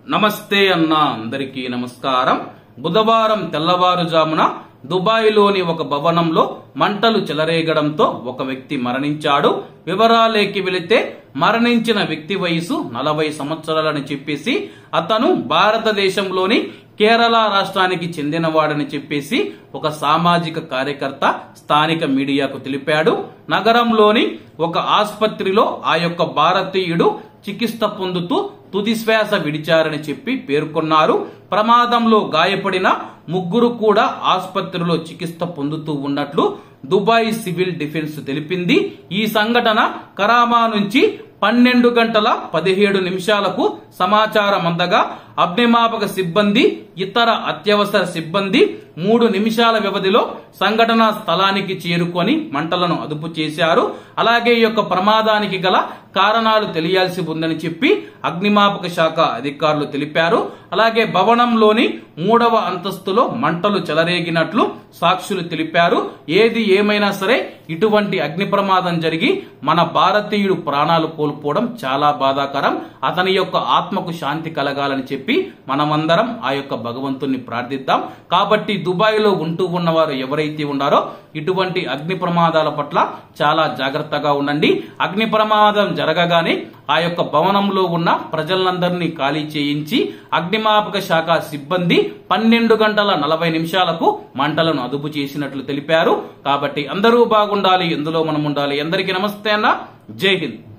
నమస్తే అన్న అందరికీ నమస్కారం బుధవారం తెల్లవారుజామున దుబాయ్లోని ఒక భవనంలో మంటలు చెలరేగడంతో ఒక వ్యక్తి మరణించాడు వివరాలేకి వెళితే మరణించిన వ్యక్తి వయసు నలభై సంవత్సరాలని చెప్పేసి అతను భారతదేశంలోని కేరళ రాష్ట్రానికి చెందినవాడని చెప్పేసి ఒక సామాజిక కార్యకర్త స్థానిక మీడియాకు తెలిపాడు నగరంలోని ఒక ఆసుపత్రిలో ఆ యొక్క భారతీయుడు చికిత్స పొందుతూ తుది శ్వాస విడిచారని చెప్పి పేర్కొన్నారు ప్రమాదంలో గాయపడిన ముగ్గురు కూడా ఆసుపత్రిలో చికిత్స పొందుతూ ఉన్నట్లు దుబాయ్ సివిల్ డిఫెన్స్ తెలిపింది ఈ సంఘటన కరామా నుంచి పన్నెండు గంటల పదిహేడు నిమిషాలకు సమాచారం అందగా అగ్నిమాపక సిబ్బంది ఇతర అత్యవసర సిబ్బంది మూడు నిమిషాల వ్యవధిలో సంఘటనా స్థలానికి చేరుకొని మంటలను అదుపు చేశారు అలాగే ఈ యొక్క ప్రమాదానికి గల కారణాలు తెలియాల్సి ఉందని చెప్పి అగ్నిమాపక శాఖ అధికారులు తెలిపారు అలాగే భవనంలోని మూడవ అంతస్తులో మంటలు చెలరేగినట్లు సాక్షులు తెలిపారు ఏది ఏమైనా సరే ఇటువంటి అగ్ని ప్రమాదం జరిగి మన భారతీయుడు ప్రాణాలు కోల్పోవడం చాలా బాధాకరం అతని యొక్క ఆత్మకు శాంతి కలగాలని చెప్పి మనమందరం ఆ యొక్క భగవంతుణ్ణి ప్రార్థిద్దాం కాబట్టి దుబాయ్ లో ఉంటూ ఉన్నవారు ఎవరైతే ఉన్నారో ఇటువంటి అగ్ని ప్రమాదాల పట్ల చాలా జాగ్రత్తగా ఉండండి అగ్ని ప్రమాదం జరగగానే ఆ యొక్క భవనంలో ఉన్న ప్రజలందరినీ ఖాళీ చేయించి అగ్నిమాపక శాఖ సిబ్బంది పన్నెండు గంటల నలభై నిమిషాలకు మంటలను అదుపు చేసినట్లు తెలిపారు కాబట్టి అందరూ బాగుండాలి ఎందులో మనం ఉండాలి అందరికీ నమస్తే అన్న జై హింద్